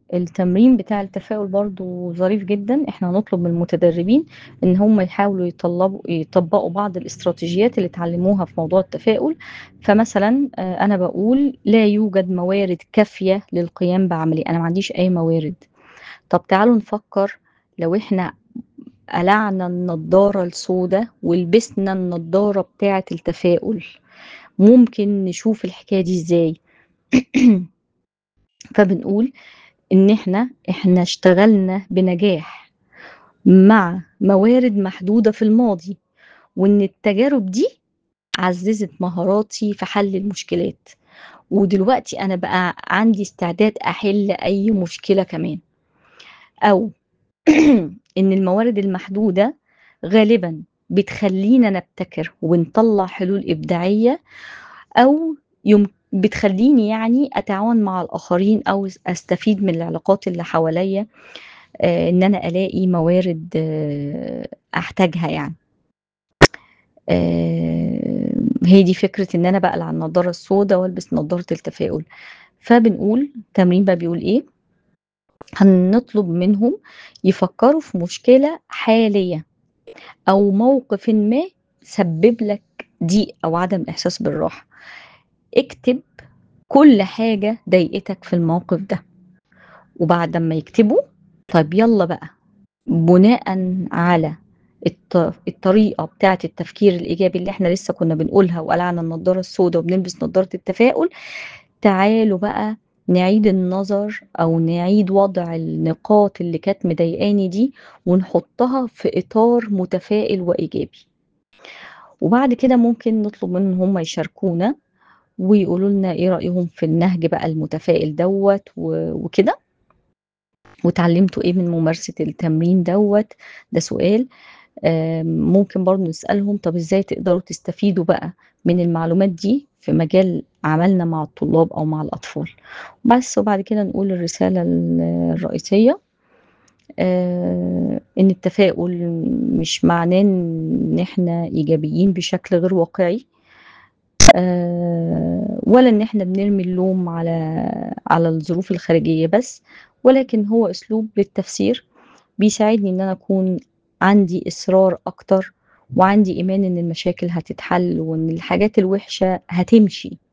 التمرين بتاع التفاؤل برضه ظريف جدًا، إحنا هنطلب من المتدربين إن هم يحاولوا يطلبوا يطبّقوا بعض الاستراتيجيات اللي اتعلموها في موضوع التفاؤل، فمثلًا آآ أنا باقول لا يوجد موارد كافية للقيام بعملي، أنا ما عنديش أي موارد. طب تعالوا نفكّر لو إحنا قلعنا النضارة السودا ولبسنا النضارة بتاعة التفاؤل، ممكن نشوف الحكاية دي إزاي؟ فبنقول إن إحنا إحنا اشتغلنا بنجاح مع موارد محدودة في الماضي، وإن التجارب دي عزّزت مهاراتي في حل المشكلات، ودلوقتي أنا بقى عندي استعداد أحل أي مشكلة كمان. أو إن الموارد المحدودة غالبًا بتخلّينا نبتكر ونطلّع حلول إبداعية أو يم بتخلّيني يعني أتعاون مع الآخرين أو س أستفيد من العلاقات اللي حواليّا آآ إن أنا ألاقي موارد أحتاجها يعني. آآ هي دي فكرة إن أنا باقلع النضارة السودا والبس نضارة التفاؤل. فبنقول التمرين بقى بيقول إيه، هنطلب منهم يفكّروا في مشكلة حالية أو موقفٍ ما سبِّب لك ضيق أو عدم إحساس بالراحة. اكتب كل حاجة ضايقتك في الموقف ده، وبعد أمّا يكتبوا، طَب يالّا بقى بناءً على الط الطريقة بتاعة التفكير الإيجابي اللي إحنا لسه كنا بنقولها وقلعنا النضارة السودا وبنلبس نضارة التفاؤل، تعالوا بقى نعيد النظر أو نعيد وضع النقاط اللي كانت مضايقاني دي ونحطّها في إطار متفائل وإيجابي. وبعد كده ممكن نطلب منهم إن هم يشاركونا ويقولوا لنا إيه رأيهم في النهج بقى المتفائل دوّة و وكده. واتعلمتوا إيه من ممارسة التمرين دوّة، ده سؤال. آآ ممكن برضه نسألهم طَب إزاي تقدروا تستفيدوا بقى من المعلومات دي في مجال عملنا مع الطلاب أو مع الأطفال. بس وبعد كده نقول الرسالة ال الرئيسية آآ إن التفاؤل مش معناه إن إحنا إيجابيين بشكل غير واقعي. آآ ولا إن إحنا بنرمي اللوم على على الظروف الخارجية بس، ولكن هو أسلوب للتفسير بيساعدني إن أنا أكون عندي إصرار أكتر وعندي إيمان إن المشاكل هتتحل وإن الحاجات الوحشة هتمشي.